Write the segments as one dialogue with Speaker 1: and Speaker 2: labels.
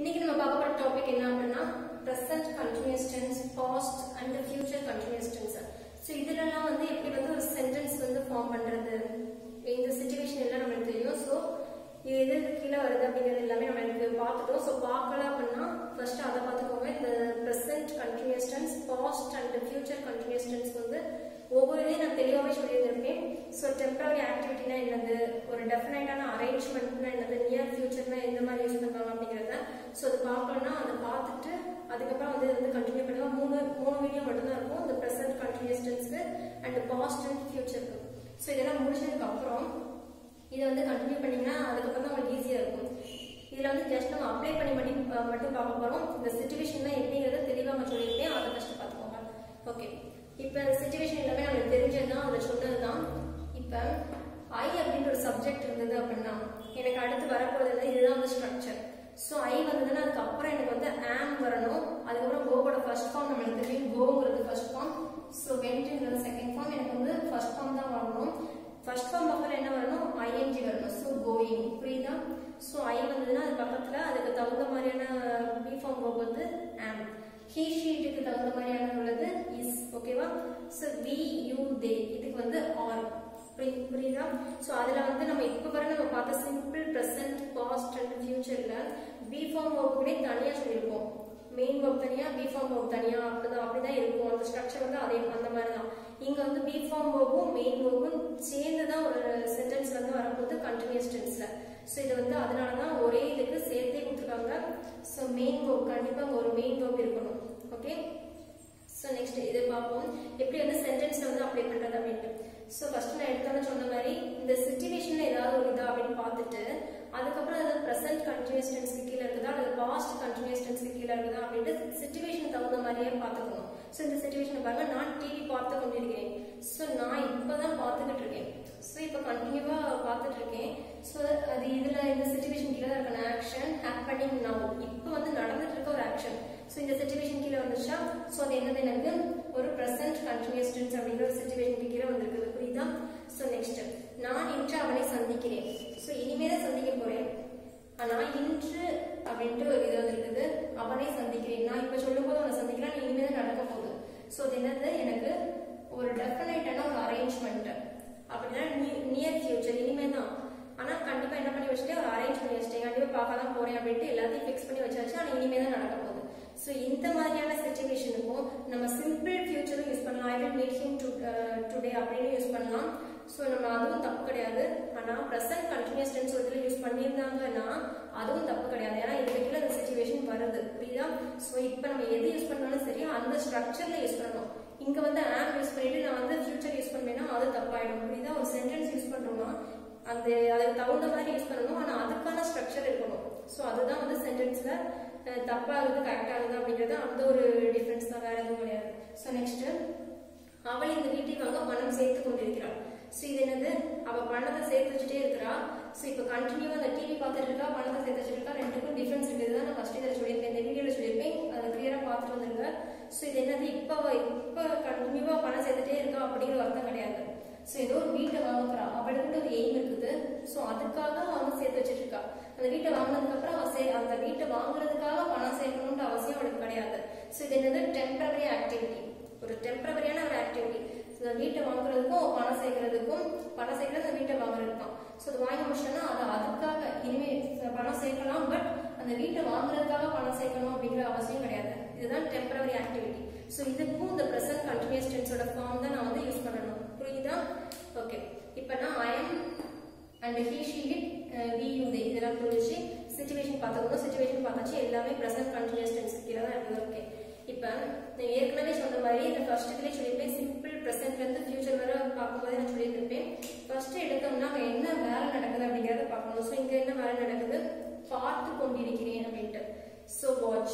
Speaker 1: இன்னைக்கு நம்ம பார்க்க போற டாபிக் என்ன அப்படின்னா present continuous tense past and future continuous tense so இதுலலாம் வந்து எப்படி வந்து ஒரு சென்டென்ஸ் வந்து ஃபார்ம் பண்றது இந்த சுச்சுவேஷன் எல்லாம் நம்மளுக்கு தெரியும் ஸோ இது எது கீழே வருது அப்படிங்கிறது எல்லாமே நம்மளுக்கு பார்த்துட்டோம் ஸோ பார்க்கல அப்படின்னா ஃபர்ஸ்ட் அதை பார்த்துக்கோங்க இந்த present continuous tense past and future continuous tense வந்து ஒவ்வொரு இதையும் நான் தெளிவாகவே சொல்லியிருந்திருப்பேன் ஸோ டெம்பரரி ஆக்டிவிட்டினா என்னது ஒரு டெஃபினைட்டான அரேஞ்ச்மெண்ட்னா என்னது நியர் ஃபியூச்சர்னா எந்த மாதிரி யூஸ் பண்ணுறாங்க அப்படிங்கிறத ஸோ அது பார்க்கணும்னா அதை பார்த்துட்டு அதுக்கப்புறம் வந்து இது வந்து கண்டினியூ பண்ணுவோம் மூணு மூணு வீடியோ மட்டும்தான் இருக்கும் இந்த ப்ரெசென்ட் கண்டினியூஸ் டென்ஸ்க்கு அண்ட் பாஸ்ட் அண்ட் ஃபியூச்சருக்கு ஸோ இதெல்லாம் முடிச்சதுக்கு அப்புறம் இதை வந்து கண்டினியூ பண்ணீங்கன்னா அதுக்கப்புறம் தான் உங்களுக்கு ஈஸியாக இருக்கும் இதில் வந்து ஜஸ்ட் நம்ம அப்ளை பண்ணி மட்டும் மட்டும் பார்க்க போகிறோம் இந்த சுச்சுவேஷன்லாம் எப்படிங்கிறத தெளிவாக நான் சொல்லியிருக்கேன் அதை ஃபஸ்ட்டு பார்த்துக்கோங்க ஓகே இப்போ இந்த சுச்சுவேஷன் எல்லாமே நம்மளுக்கு தெரிஞ்சது தான் அதில் சொன்னது தான் இப்போ ஐ அப்படின்ற ஒரு சப்ஜெக்ட் இருந்தது அப்படின்னா எனக்கு அடுத்து வரப்போகிறது இதுதான் வந்து ஸ்ட்ரக்சர் ஸோ ஐ வந்ததுன்னா அதுக்கப்புறம் எனக்கு வந்து ஆம் வரணும் அதுக்கப்புறம் கோவோட ஃபர்ஸ்ட் ஃபார்ம் நம்மளுக்கு தெரியும் கோங்கிறது ஃபர்ஸ்ட் ஃபார்ம் ஸோ வெண்ட்ங்கிறது செகண்ட் ஃபார்ம் எனக்கு வந்து ஃபர்ஸ்ட் ஃபார்ம் தான் வரணும் ஃபர்ஸ்ட் ஃபார்ம் பக்கத்தில் என்ன வரணும் ஐஎன்ஜி வரணும் ஸோ கோயிங் புரியுதா ஸோ ஐ வந்ததுன்னா அது பக்கத்தில் அதுக்கு தகுந்த மாதிரியான பி ஃபார்ம் verb வந்து ஆம் ஹீ ஷீட்டுக்கு தகுந்த மாதிரியான உள்ளது இஸ் ஓகேவா ஸோ வி யூ தே இதுக்கு வந்து ஆர் புரியுதா ஸோ அதில் வந்து நம்ம இப்போ வரை நம்ம பார்த்த சிம்பிள் ப்ரெசன்ட் பாஸ்ட் அண்ட் ஃபியூச்சரில் பி ஃபார்ம் ஒர்க் கூட தனியாக சொல்லியிருப்போம் மெயின் ஒர்க் தனியாக பி ஃபார்ம் ஒர்க் தனியாக அப்படிதான் அப்படிதான் இருக்கும் அந்த ஸ்ட்ரக்சர் வந்து அதே அந்த மாதிரி தான் இங்கே வந்து பி ஃபார்ம் ஒர்க்கும் மெயின் ஒர்க்கும் சேர்ந்து தான் ஒரு சென்டென்ஸ் வந்து வரப்போகுது கண்டினியூஸ் டென்ஸில் ஸோ இது வந்து அதனால தான் ஒரே இதுக்கு சேர்த்தே கொடுத்துருக்காங்க ஸோ மெயின் ஒர்க் கண்டிப்பாக அங்கே ஒரு மெயின் ஒர்க் இருக்கணும் ஓகே ஸோ நெக்ஸ்ட் இது பார்ப்போம் எப்படி வந்து சென்டென்ஸ்ல வந்து அப்ளை பண்றது அப்படின்ட்டு ஸோ ஃபர்ஸ்ட் நான் எடுத்தோன்னு சொன்ன மாதிரி இந்த சுச்சுவேஷன்ல ஏதாவது ஒரு இதா அப்படின்னு பார்த்துட்டு அதுக்கப்புறம் அது ப்ரெசென்ட் கண்டினியூஸ் டென்ஸ்க்கு கீழே இருக்குதா அல்லது பாஸ்ட் கண்டினியூஸ் டென்ஸ்க்கு கீழே இருக்குதா அப்படின்ட்டு சுச்சுவேஷன் தகுந்த மாதிரியே பார்த்துக்கணும் ஸோ இந்த சுச்சுவேஷனை பாருங்க நான் டிவி பார்த்து கொண்டிருக்கிறேன் ஸோ நான் இப்போதான் பார்த்துக்கிட்டு இருக்கேன் ஸோ இப்போ கண்டினியூவாக பார்த்துட்டு இருக்கேன் ஸோ அது இதில் இந்த சுச்சுவேஷன் கீழே தான் இருக்கான ஆக்ஷன் ஹேப்பனிங் நவ் இப்போ வந்து நடந்துட்டு இருக்க ஒரு ஆக்ஷன் ஸோ இந்த சுச்சுவேஷன் கீழே வந்துச்சா ஸோ அது என்னது எனக்கு ஒரு ப்ரெசன்ட் கண்டினியூஸ் டென்ஸ் அப்படிங்கிற ஒரு சுச்சுவேஷனுக்கு கீழே வந்திருக்குது புரியுதா ஸோ நெக்ஸ்ட் நான் இன்று அவனை சந்திக்கிறேன் ஸோ இனிமே தான் சந்திக்க போறேன் ஆனா இன்று அப்படின்ட்டு ஒரு இது வந்திருக்குது அவனை சந்திக்கிறேன் நான் இப்போ சொல்லும் போது அவனை சந்திக்கிறேன் நீ இனிமே தான் நடக்க போகுது ஸோ அது என்னது எனக்கு ஒரு டெஃபினைட்டான ஒரு அரேஞ்ச்மெண்ட் அப்படின்னா நியர் ஃபியூச்சர் இனிமே தான் ஆனா கண்டிப்பா என்ன பண்ணி வச்சுட்டேன் ஒரு அரேஞ்ச் பண்ணி வச்சிட்டேன் கண்டிப்பா பார்க்க தான் போறேன் அப்படின்ட்டு எல்லாத்தையும் ஃபிக்ஸ் பண்ணி வச்சாச்சு ஆனா இனிமே தான் நடக்க போகுது ஸோ இந்த மாதிரியான சுச்சுவேஷனுக்கும் நம்ம சிம்பிள் ஃபியூச்சரும் யூஸ் பண்ணலாம் I will meet him today அப்படின்னு யூஸ் பண்ணலாம் ஸோ நம்ம அதுவும் தப்பு கிடையாது ஆனால் ப்ரெசன்ட் கண்டினியூஸ் டென்ஸ் ஒரு இதில் யூஸ் பண்ணியிருந்தாங்கன்னா அதுவும் தப்பு கிடையாது ஏன்னா இதுக்கு கீழே அந்த சுச்சுவேஷன் வருது புரியுதா ஸோ இப்போ நம்ம எது யூஸ் பண்ணாலும் சரி அந்த ஸ்ட்ரக்சரில் யூஸ் பண்ணணும் இங்கே வந்து ஆம் யூஸ் பண்ணிட்டு நான் வந்து ஃபியூச்சர் யூஸ் பண்ணேன்னா அது தப்பாயிடும் புரியுதா ஒரு சென்டென்ஸ் யூஸ் பண்ணுறோம்னா அந்த அதுக்கு தகுந்த மாதிரி யூஸ் பண்ணணும் ஆனால் அதுக்கான ஸ்ட்ரக்சர் இருக்கணும் ஸோ அதுதான் வந்து சென்டென்ஸில் தப்பாகுது கரெக்டாகுது அப்படிங்கிறது அந்த ஒரு டிஃப்ரென்ஸ் தான் வேற எதுவும் கிடையாது ஸோ நெக்ஸ்ட் அவள் இந்த வீட்டுக்காக பணம் சேர்த்து கொண்டிருக்கிறாள் ஸோ இது என்னது அவ பணத்தை சேர்த்து வச்சுட்டே இருக்கிறா ஸோ இப்போ கண்டினியூவா அந்த டிவி பார்த்துட்டு இருக்கா பணத்தை சேர்த்து வச்சுட்டு இருக்கா ரெண்டுக்கும் டிஃபரன்ஸ் இருக்குது தான் நான் ஃபர்ஸ்ட் இதில் சொல்லியிருப்பேன் இந்த வீடியோவில் சொல்லியிருப்பேன் அதை கிளியராக பார்த்துட்டு வந்துருங்க ஸோ இது என்னது இப்போ இப்போ கண்டினியூவா பணம் சேர்த்துட்டே இருக்கா அப்படிங்கிற அர்த்தம் கிடையாது ஸோ ஏதோ ஒரு வீட்டை வாங்குறா அவளுக்கு ஒரு எய்ம் இருக்குது ஸோ அதுக்காக அவன் சேர்த்து வச்சுட்டு இருக்கா அந்த வீட்டை வாங்கினதுக்கு அப்புறம் அவ சே அந்த வீட்டை வாங்குறதுக்காக பணம் சேர்க்கணும்ன்ற அவசியம் அவளுக்கு கிடையாது ஸோ இது என்னது டெம்பரவரி ஆக்டிவிட்டி ஒரு டெம்பரவரியான ஒரு ஆக்டிவிட்டி இந்த வீட்டை வாங்குறதுக்கும் பணம் சேர்க்கறதுக்கும் பணம் சேர்க்கறது அந்த வீட்டை வாங்குறதுக்கும் ஸோ அது வாங்கி முடிச்சிட்டோம்னா அது அதுக்காக இனிமே பணம் சேர்க்கலாம் பட் அந்த வீட்டை வாங்குறதுக்காக பணம் சேர்க்கணும் அப்படிங்கிற அவசியம் கிடையாது இதுதான் டெம்பரவரி ஆக்டிவிட்டி ஸோ இதுக்கும் இந்த ப்ரெசன்ட் கண்டினியூஸ் டென்ஸோட ஃபார்ம் தான் நான் வந்து யூஸ் பண்ணணும் புரியுதா ஓகே இப்போ நான் I am and he she it we you they இதெல்லாம் புரிஞ்சிச்சு சுச்சுவேஷன் பார்த்துக்கணும் சுச்சுவேஷன் பார்த்தாச்சு எல்லாமே ப்ரெசன்ட் கண்டினியூஸ் டென்ஸ் கீழே தான் இருக்குது ஓகே இப்போ நான் ஏற்கனவே சொன்ன மாதிரி இந்த ஃபர்ஸ்ட் இதுலேயே சொல்லியிருப்பேன் சிம்பிள் ப்ரெசென்ட்லேருந்து ஃபியூச்சர் வரை பார்க்கும்போது நான் சொல்லியிருப்பேன் ஃபர்ஸ்ட் எடுத்தோம்னா அங்கே என்ன வேலை நடக்குது அப்படிங்கிறத பார்க்கணும் ஸோ இங்கே என்ன வேலை நடக்குது பார்த்து கொண்டிருக்கிறேன் அப்படின்ட்டு ஸோ வாட்ச்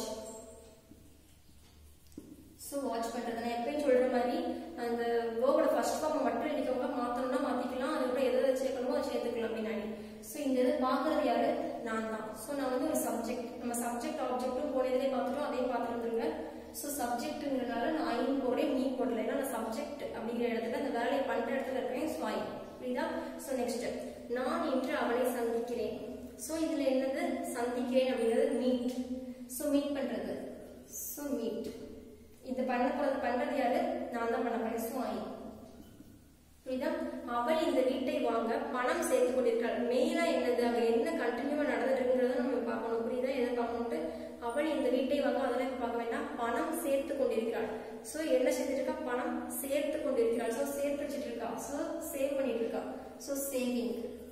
Speaker 1: ஸோ வாட்ச் பண்ணுறது நான் எப்பயும் சொல்கிற மாதிரி அந்த வேர்போட ஃபர்ஸ்ட் ஃபார்மை மட்டும் எழுதிக்கவங்க மாற்றணும்னா மாற்றிக்கலாம் அதுக்கப்புறம் எதை சேர்க்கணுமோ அதை சேர்த்துக்கலாம் பின்னாடி ஸோ இந்த இது பார்க்குறது யாரு நான் தான் ஸோ நான் வந்து ஒரு சப்ஜெக்ட் நம்ம சப்ஜெக்ட் ஆப்ஜெக்ட்டும் போன இதிலே பார்த்துட்டோம் அதையும் பார்த்துட்டு வந்துருங்க ஸோ சப்ஜெக்ட்டுங்கிறனால நான் ஐன் போடுறேன் நீ போடல ஏன்னா நான் சப்ஜெக்ட் அப்படிங்கிற இடத்துல அந்த வேலையை பண்ணுற இடத்துல இருக்கேன் ஸோ ஐ புரியுதா ஸோ நெக்ஸ்ட் நான் இன்று அவனை சந்திக்கிறேன் ஸோ இதில் என்னது சந்திக்கிறேன் அப்படிங்கிறது மீட் ஸோ மீட் பண்றது ஸோ மீட் இது பண்ண போறது பண்றது யாரு நான் தான் பண்ண போறேன் ஸோ ஐ புரியுதா அவள் இந்த வீட்டை வாங்க பணம் சேர்த்து கொண்டிருக்கிறாள் மெயினா என்னது அங்க என்ன கண்டினியூவா நடந்துருக்குங்கிறத நம்ம பார்க்கணும் புரியுதா எதை பார்க்கணும்ட்டு அவள் இந்த வீட்டை வாங்க அதெல்லாம் இப்ப பார்க்க வேண்டாம் பணம் சேர்த்து கொண்டிருக்கிறாள் சோ என்ன செஞ்சுட்டு இருக்கா பணம் சேர்த்து கொண்டிருக்கிறாள் சோ சேர்த்து வச்சுட்டு இருக்கா சோ சேவ் பண்ணிட்டு இருக்கா சோ சேவிங்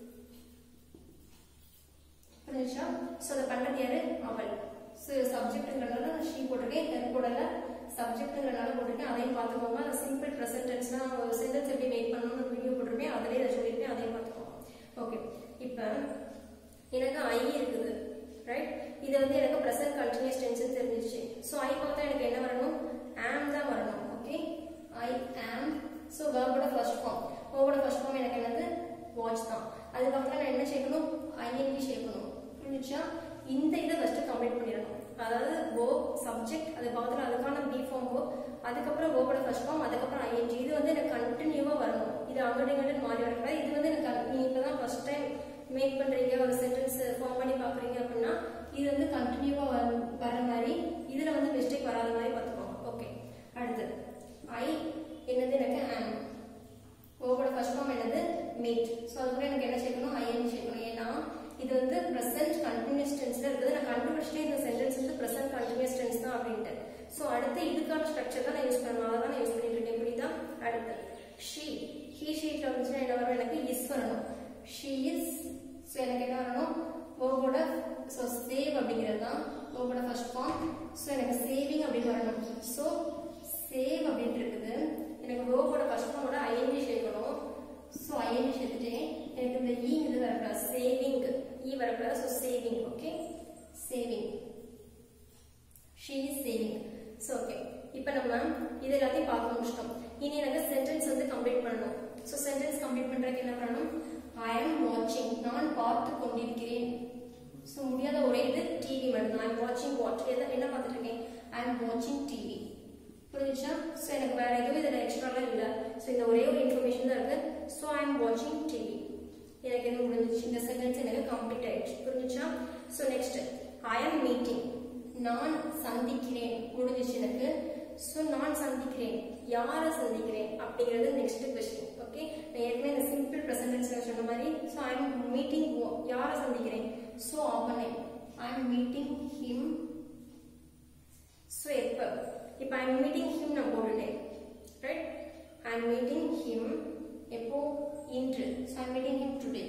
Speaker 1: புரிஞ்சுச்சா சோ அதை பண்றது யாரு அவள் ஸோ சப்ஜெக்ட்டுங்கிறனால நான் ஷீ போட்டிருக்கேன் ஹெர் போடல சப்ஜெக்ட்டுங்கிறனால போட்டிருக்கேன் அதையும் பார்த்துக்கோங்க அது சிம்பிள் ப்ரெசன்ட் டென்ஸ்னா சென்டென்ஸ் எப்படி மேக் பண்ணணும்னு வீடியோ போட்டிருப்பேன் அதிலே அதை சொல்லியிருப்பேன் அதையும் பார்த்துக்கோங்க ஓகே இப்போ எனக்கு ஐ இருக்குது ரைட் இது வந்து எனக்கு ப்ரெசன்ட் கண்டினியூஸ் டென்ஸ் தெரிஞ்சிச்சு ஸோ ஐ பார்த்தா எனக்கு என்ன வரணும் ஆம் தான் வரணும் ஓகே ஐ ஆம் ஸோ வேர்போட ஃபர்ஸ்ட் ஃபார்ம் வேர்போட ஃபர்ஸ்ட் ஃபார்ம் எனக்கு என்னது வாட்ச் தான் அதுக்கப்புறம் நான் என்ன சேர்க்கணும் ஐஎன்டி சேர்க்கணும் புரிஞ்சுச்சா இந்த இதை ஃபர்ஸ்ட் கம்ப்ளீட் பண்ணிடணும் அதாவது ஓ சப்ஜெக்ட் அது பக்கத்தில் அதுக்கான பி ஃபார்ம் ஓ அதுக்கப்புறம் ஓவோட ஃபர்ஸ்ட் ஃபார்ம் அதுக்கப்புறம் ஐஎன்ஜி இது வந்து எனக்கு கண்டினியூவாக வரணும் இது அங்கிட்டு இங்கிட்டு மாறி வரக்கூடாது இது வந்து எனக்கு நீ இப்போ தான் ஃபர்ஸ்ட் டைம் மேக் பண்ணுறீங்க ஒரு சென்டென்ஸ் ஃபார்ம் பண்ணி பார்க்குறீங்க அப்படின்னா இது வந்து கண்டினியூவாக வர வர மாதிரி இதில் வந்து மிஸ்டேக் வராத மாதிரி பார்த்துக்கோங்க ஓகே அடுத்து ஐ என்னது எனக்கு ஆம் ஓவோட ஃபர்ஸ்ட் ஃபார்ம் என்னது மீட் ஸோ அதுக்குள்ள எனக்கு என்ன சேர்க்கணும் ஐஎன் சேர்க்கணும் ஏன்னா இது வந்து ப்ரெசென்ட் கண்டினியூஸ் டென்ஸ்ல இருக்குது நான் கண்டுபிடிச்சிட்டே இந்த சென்டென்ஸ் வந்து ப்ரெசென்ட் கண்டினியூஸ் டென்ஸ் தான் அப்படின்ட்டு ஸோ அடுத்து இதுக்கான ஸ்ட்ரக்சர் தான் நான் யூஸ் பண்ணணும் அதை தான் நான் யூஸ் பண்ணிட்டு இருக்கேன் புரியுதா அடுத்து ஷீ ஹீ ஷீட்ல வந்துச்சுன்னா என்ன வரும் எனக்கு இஸ் வரணும் ஷீ இஸ் ஸோ எனக்கு என்ன வரணும் ஓவோட ஸோ சேவ் அப்படிங்கிறது தான் ஓவோட ஃபர்ஸ்ட் ஃபார்ம் ஸோ எனக்கு சேவிங் அப்படின்னு வரணும் ஸோ சேவ் அப்படின்ட்டு இருக்குது எனக்கு ரோபோட ஃபர்ஸ்ட் ஃபார்மோட ஐஎன்ஜி சேர்க்கணும் ஸோ ஐஎன்ஜி சேர்த்துட்டேன் எனக்கு இந்த இ இது வரக்கூடாது சேவிங் இ வரக்கூடாது so saving okay saving she is saving so okay இப்போ நம்ம இது எல்லாத்தையும் பார்க்க முடிச்சிட்டோம் இனி எனக்கு சென்டென்ஸ் வந்து கம்ப்ளீட் பண்ணணும் ஸோ சென்டென்ஸ் கம்ப்ளீட் பண்ணுறதுக்கு என்ன பண்ணணும் ஐ ஆம் வாட்சிங் நான் பார்த்து கொண்டிருக்கிறேன் ஸோ முடியாத ஒரே இது டிவி மட்டும் ஐ எம் வாட்சிங் வாட் எதை என்ன பார்த்துட்டு இருக்கேன் ஐ எம் வாட்சிங் டிவி புரிஞ்சுச்சா ஸோ எனக்கு வேற எதுவும் இதில் எக்ஸ்ட்ராலாம் இல்லை ஸோ இந்த ஒரே ஒரு இன்ஃபர்மேஷன் தான் இருக்கு ஸோ ஐ எம் வாட்சிங் டிவி எனக்கு எதுவும் முடிஞ்சிச்சு இந்த சென்டென்ஸ் எனக்கு கம்ப்ளீட் ஆயிடுச்சு புரிஞ்சுச்சா so next I am meeting நான் சந்திக்கிறேன் முடிஞ்சிச்சு எனக்கு ஸோ நான் சந்திக்கிறேன் யாரை சந்திக்கிறேன் அப்படிங்கிறது நெக்ஸ்ட் கொஸ்டின் ஓகே நான் ஏற்கனவே இந்த சிம்பிள் ப்ரெசன்டென்ஸ் சொன்ன மாதிரி ஸோ ஐ எம் மீட்டிங் யாரை சந்திக்கிறேன் ஸோ அவனை I am meeting him so எப்போ இப்போ ஐ எம் மீட்டிங் ஹிம் நான் போட்டுட்டேன் right I am meeting him எப்போ இன்று so I am meeting him today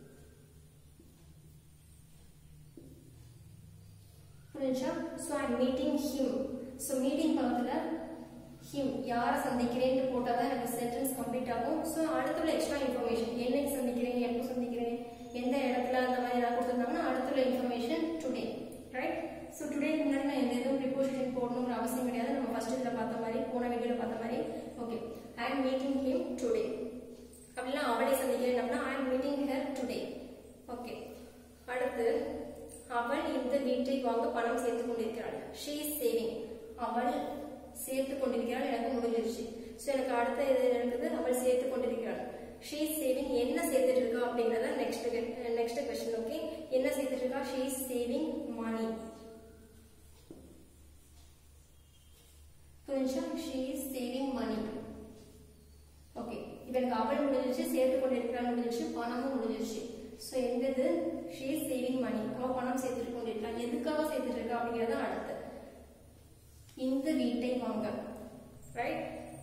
Speaker 1: புரிஞ்சா so I am meeting him so meeting பக்கத்தில் ஹிம் யாரை சந்திக்கிறேன்னு போட்டால் தான் எனக்கு சென்டென்ஸ் கம்ப்ளீட் ஆகும் ஸோ அடுத்துள்ள எக்ஸ்ட்ரா இன்ஃபர்மேஷன் என்னைக்கு சந்திக்கிறேன் எப்போ சந்திக்கிறேன் எந்த இடத்துல அந்த மாதிரி ஏதாவது கொடுத்துருந்தாங்கன்னா அடுத்துள்ள information today right so today முன்னாடி நான் எந்த எதுவும் ப்ரிப்போசிஷன் போடணுங்கிற அவசியம் கிடையாது நம்ம ஃபர்ஸ்ட் இதில் பார்த்த மாதிரி போன வீடியோவில் பார்த்த மாதிரி okay I am meeting him today அப்படின்னா அவளை சந்திக்கிறேன் அப்படின்னா I am meeting her today okay அடுத்து அவள் இந்த வீட்டை வாங்க பணம் சேர்த்து கொண்டிருக்கிறாள் ஷீ இஸ் சேவிங் அவள் சேர்த்து கொண்டிருக்கிறாள் எனக்கு முடிஞ்சிருச்சு ஸோ எனக்கு அடுத்த இது இருக்குது அவள் சேர்த்து கொண்டிருக்கிறாள் ஷீ இஸ் சேவிங் என்ன சேர்த்துட்டு இருக்கா அப்படிங்கிறத நெக்ஸ்ட் நெக்ஸ்ட் கொஸ்டின் ஓகே என்ன சேர்த்துட்டு இருக்கா ஷீ இஸ் சேவிங் மணி புரிஞ்சா she is saving money okay இப்போ எனக்கு அவள் முடிஞ்சிருச்சு சேர்த்து கொண்டிருக்கிறாள் முடிஞ்சிருச்சு பணமும் முடிஞ்சிருச்சு ஸோ எந்தது ஷீ இஸ் சேவிங் மணி அவள் பணம் சேர்த்துட்டு கொண்டிருக்காள் எதுக்காக சேர்த்துட்டு இருக்கா அப்படிங்கிறத அடுத்து இந்த வீட்டை வாங்க ரைட்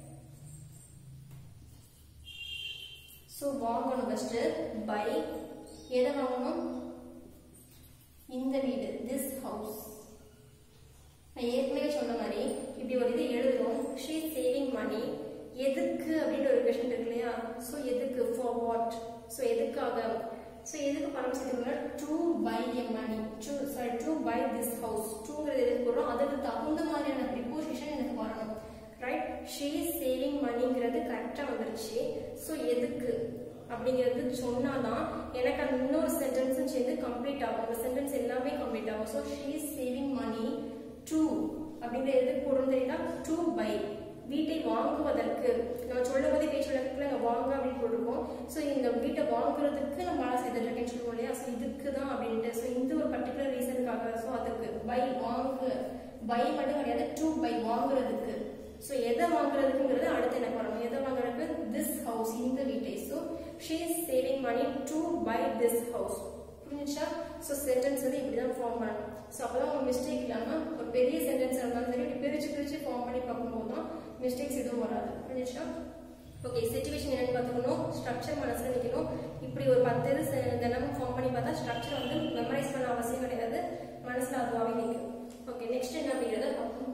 Speaker 1: ஸோ வாங்கணும் ஃபர்ஸ்ட் பை எதை வாங்கணும் இந்த வீடு திஸ் ஹவுஸ் நான் ஏற்கனவே சொன்ன மாதிரி இப்படி ஒரு இது எழுதுறோம் ஷீ சேவிங் மணி எதுக்கு அப்படின்ற ஒரு கொஷின் இருக்கு இல்லையா ஸோ எதுக்கு ஃபார் வாட் ஸோ எதுக்காக ஸோ எதுக்கு பணம் சேர்த்துக்கணும் to buy a money to sorry to buy this house டூங்கிறது எதுக்கு போடுறோம் அதுக்கு தகுந்த மாதிரியான ப்ரிப்போசிஷன் எனக்கு வரணும் ரைட் ஷீ சேவிங் மணிங்கிறது கரெக்டாக வந்துருச்சு ஸோ எதுக்கு அப்படிங்கிறது சொன்னாதான் எனக்கு அந்த இன்னொரு சென்டென்ஸும் சேர்ந்து கம்ப்ளீட் ஆகும் அந்த சென்டென்ஸ் எல்லாமே கம்ப்ளீட் ஆகும் so she saving money to அப்படிங்கிற எதுக்கு போடுறது தெரியுதா டு பை வீட்டை வாங்குவதற்கு நம்ம சொல்லும் போதே பேச்சு வழக்குல நம்ம வாங்க அப்படின்னு போட்டிருக்கோம் ஸோ இந்த வீட்டை வாங்குறதுக்கு நம்ம மழை செய்துட்டு இருக்கேன்னு சொல்லுவோம் இல்லையா ஸோ இதுக்கு தான் அப்படின்ட்டு ஸோ இந்த ஒரு பர்டிகுலர் ரீசனுக்காக ஸோ அதுக்கு பை வாங்கு பை மட்டும் கிடையாது டு பை வாங்குறதுக்கு ஸோ எதை வாங்குறதுக்குங்கிறது அடுத்து என்ன பண்ணணும் எதை வாங்குறதுக்கு திஸ் ஹவுஸ் இந்த வீட்டை so she is saving money to buy this house புரிஞ்சுச்சா ஸோ சென்டென்ஸ் வந்து இப்படி தான் ஃபார்ம் பண்ணணும் ஸோ அப்போ தான் உங்கள் மிஸ்டேக் இல்லாமல் ஒரு பெரிய சென்டென்ஸ் இருந்தாலும் சரி இப்படி பிரித்து பிரித்து ஃபார்ம் பண்ணி பார்க்கும்போது தான் மிஸ்டேக்ஸ் எதுவும் வராது புரிஞ்சுச்சா ஓகே சிச்சுவேஷன் என்னன்னு பார்த்துக்கணும் ஸ்ட்ரக்சர் மனசில் நிற்கணும் இப்படி ஒரு பத்து இது செ- தினமும் ஃபார்ம் பண்ணி பார்த்தா ஸ்ட்ரக்சர் வந்து மெமரைஸ் பண்ண அவசியம் கிடையாது மனசில் அதுவாகவே நிற்கும் ஓகே நெக்ஸ்ட் என்ன அப்படிங்கிறத பார்ப்போம்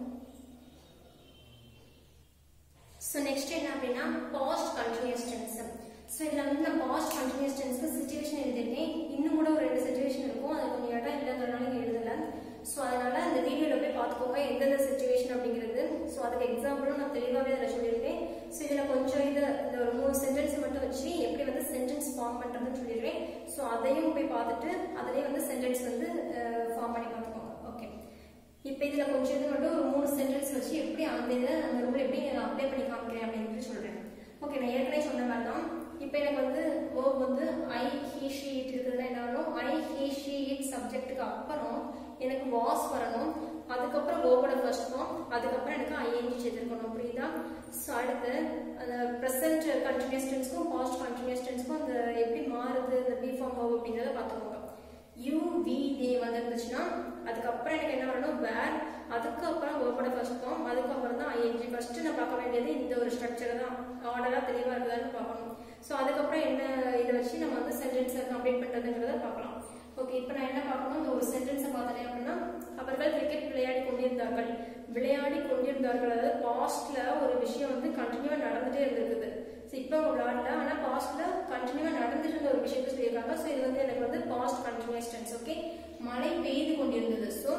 Speaker 1: ஸோ நெக்ஸ்ட் என்ன அப்படின்னா பாஸ்ட் கண்டினியூஸ் டென்ஸ் ஸோ இதில் வந்து நான் பாஸ்ட் கண்டினியூஸ் டென்ஸ்க்கு சுச்சுவேஷன் எழுதியிருக்கேன் இன்னும் கூட ஒரு ரெண்டு சுச்சுவேஷன் இருக்கும் அது கொஞ்சம் இடம் இல்லைங்கிறனால இங்கே எழுதலை ஸோ அதனால அந்த வீடியோவில் போய் பார்த்துக்கோங்க எந்தெந்த சுச்சுவேஷன் அப்படிங்கிறது ஸோ அதுக்கு எக்ஸாம்பிளும் நான் தெளிவாகவே அதில் சொல்லியிருக்கேன் ஸோ இதில் கொஞ்சம் இது இந்த ஒரு மூணு சென்டென்ஸ் மட்டும் வச்சு எப்படி வந்து சென்டென்ஸ் ஃபார்ம் பண்ணுறதுன்னு சொல்லிடுவேன் ஸோ அதையும் போய் பார்த்துட்டு அதிலே வந்து சென்டென்ஸ் வந்து ஃபார்ம் பண்ணி பார்த்துக்கோங்க ஓகே இப்போ இதில் கொஞ்சம் இது மட்டும் ஒரு மூணு சென்டென்ஸ் வச்சு எப்படி அந்த இதை அந்த ரூல் எப்படி நான் அப்ளை பண்ணி காமிக்கிறேன் அப்படின்னு சொல்கிறேன் ஓகே நான் ஏற்கனவே சொன்ன மாதிரி தான் இப்போ எனக்கு வந்து verb வந்து ஐ ஹீ ஷீ இட் இருக்குதுன்னா என்ன வரணும் ஐ ஹீ ஷீ இட் சப்ஜெக்ட்டுக்கு அப்புறம் எனக்கு வாஸ் வரணும் அதுக்கப்புறம் வேர்போட ஃபர்ஸ்ட் ஃபார்ம் அதுக்கப்புறம் எனக்கு ஐஎன்ஜி சேர்த்துருக்கணும் புரியுதா ஸோ அடுத்து அந்த ப்ரெசன்ட் கண்டினியூஸ் டென்ஸ்க்கும் பாஸ்ட் கண்டினியூஸ் டென்ஸ்க்கும் அந்த எப்படி மாறுது இந்த பி ஃபார்ம் verb அப்படிங்கிறத பார்த்துக்கோங்க யூ வி தே வந்துருந்துச்சுன்னா அதுக்கப்புறம் எனக்கு என்ன வரணும் வேர் அதுக்கப்புறம் வேர்போட ஃபர்ஸ்ட் ஃபார்ம் அதுக்கப்புறம் தான் ஐஎன்ஜி ஃபர்ஸ்ட் நான் பார்க்க வேண்டியது இந்த ஒரு ஸ்ட்ரக்சர் தான் ஆர்டராக தெளிவாக இருக்குதான்னு பார்க்கணும் ஸோ அதுக்கப்புறம் என்ன இதை வச்சு நம்ம வந்து சென்டென்ஸை கம்ப்ளீட் பண்ணுறதுங்கிறத பார்க்கலாம் ஓகே இப்போ நான் என்ன பார்க்கணும் இந்த ஒரு சென்டென்ஸை பார்த்தேன் அப்படின்னா அவர்கள் கிரிக்கெட் விளையாடி கொண்டிருந்தார்கள் விளையாடி கொண்டிருந்தார்கள் அதாவது பாஸ்ட்ல ஒரு விஷயம் வந்து கண்டினியூவா நடந்துட்டே இருந்திருக்குது ஸோ இப்போ அவங்க விளையாடல ஆனால் பாஸ்ட்ல கண்டினியூவா நடந்துட்டு இருந்த ஒரு விஷயத்த சொல்லியிருக்காங்க ஸோ இது வந்து எனக்கு வந்து பாஸ்ட் கண்டினியூஸ் டென்ஸ் ஓகே மழை பெய்து கொண்டிருந்தது ஸோ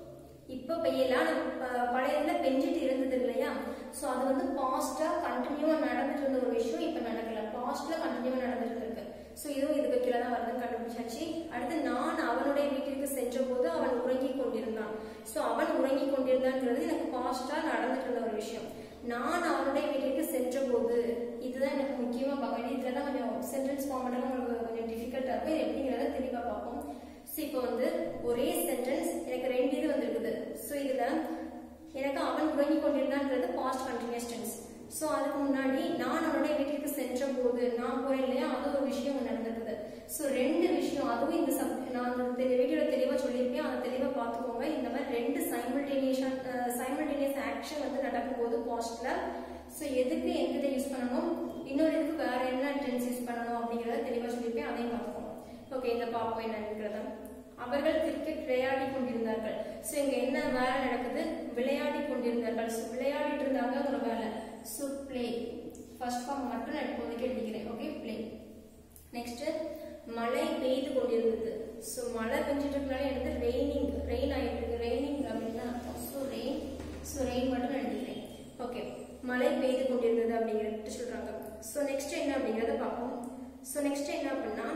Speaker 1: இப்போ பெய்யல ஆனா, ப- பழைய இதுல பெஞ்சிட்டு இருந்தது இல்லையா ஸோ அது வந்து பாஸ்டா கண்டினியூவா நடந்துட்டு இருந்த ஒரு விஷயம் இப்போ நடக்கல பாஸ்ட்ல கண்டினியூவா நடந்துட்டு இருக்கு ஸோ இதுவும் இதுக்கு கீழே தான் வருதுன்னு கண்டுபிடிச்சாச்சு அடுத்து நான் அவனுடைய வீட்டிற்கு சென்ற போது அவன் உறங்கி கொண்டிருந்தான் ஸோ அவன் உறங்கி கொண்டிருந்தான்ங்கிறது எனக்கு பாஸ்டா நடந்துட்டு இருந்த ஒரு விஷயம் நான் அவனுடைய வீட்டிற்கு சென்ற போது இதுதான் எனக்கு முக்கியமா பார்க்க வேண்டியது இதுல தான் கொஞ்சம் சென்டென்ஸ் ஃபார்ம் பண்ணுறது உங்களுக்கு கொஞ்சம் டிஃபிகல்ட்டா இருக்கும் இது எப்படிங்கிறத தெளிவா பார்ப்போம் ஸோ இப்போ வந்து ஒரே சென்டென்ஸ் எனக்கு ரெண்டு இது வந்திருக்குது ஸோ இதுல எனக்கு அவன் உறங்கி கொண்டிருந்தான்றது பாஸ்ட் கண்டினியூஸ் டென்ஸ் ஸோ அதுக்கு முன்னாடி நான் அவனுடைய வீட்டிற்கு சென்ற போது நான் போறேன் இல்லையா அது ஒரு விஷயம் ஒண்ணு நடந்திருக்குது ஸோ ரெண்டு விஷயம் அதுவும் இந்த சப் நான் அந்த வீடியோல தெளிவா சொல்லியிருக்கேன் அதை தெளிவா பார்த்துக்கோங்க இந்த மாதிரி ரெண்டு சைமல்டேனியஸா சைமல்டேனியஸ் ஆக்ஷன் வந்து நடக்கும்போது பாஸ்ட்ல ஸோ எதுக்கு எந்த இதை யூஸ் பண்ணணும் இன்னொரு இதுக்கு வேற என்ன டென்ஸ் யூஸ் பண்ணணும் அப்படிங்கறத தெளிவா சொல்லியிருப்பேன் அதையும் பார்த்துக்கோங்க ஓகே இந்த பார்ப்போம் என்னங்கிறத அவர்கள் கிரிக்கெட் விளையாடி கொண்டிருந்தார்கள் ஸோ இங்க என்ன வேலை நடக்குது விளையாடி கொண்டிருந்தார்கள் ஸோ விளையாடிட்டு இருந்தாங்க ஒரு வேலை ஸோ ப்ளே ஃபர்ஸ்ட் ஃபார்ம் மட்டும் நான் இப்போதைக்கு எழுதிக்கிறேன் ஓகே ப்ளே நெக்ஸ்ட் மழை பெய்து கொண்டிருந்தது ஸோ மழை பெஞ்சிட்டு இருக்கனால எனக்கு ரெய்னிங் ரெயின் ஆகிட்டு இருக்கு ரெய்னிங் அப்படின்னு தான் அர்த்தம் ஸோ ரெயின் ஸோ ரெயின் மட்டும் நான் எழுதிக்கிறேன் ஓகே மழை பெய்து கொண்டிருந்தது அப்படிங்கிறது சொல்றாங்க ஸோ நெக்ஸ்ட் என்ன அப்படிங்கிறத பார்ப்போம் ஸோ நெக்ஸ்ட் என்ன அப்படின்னா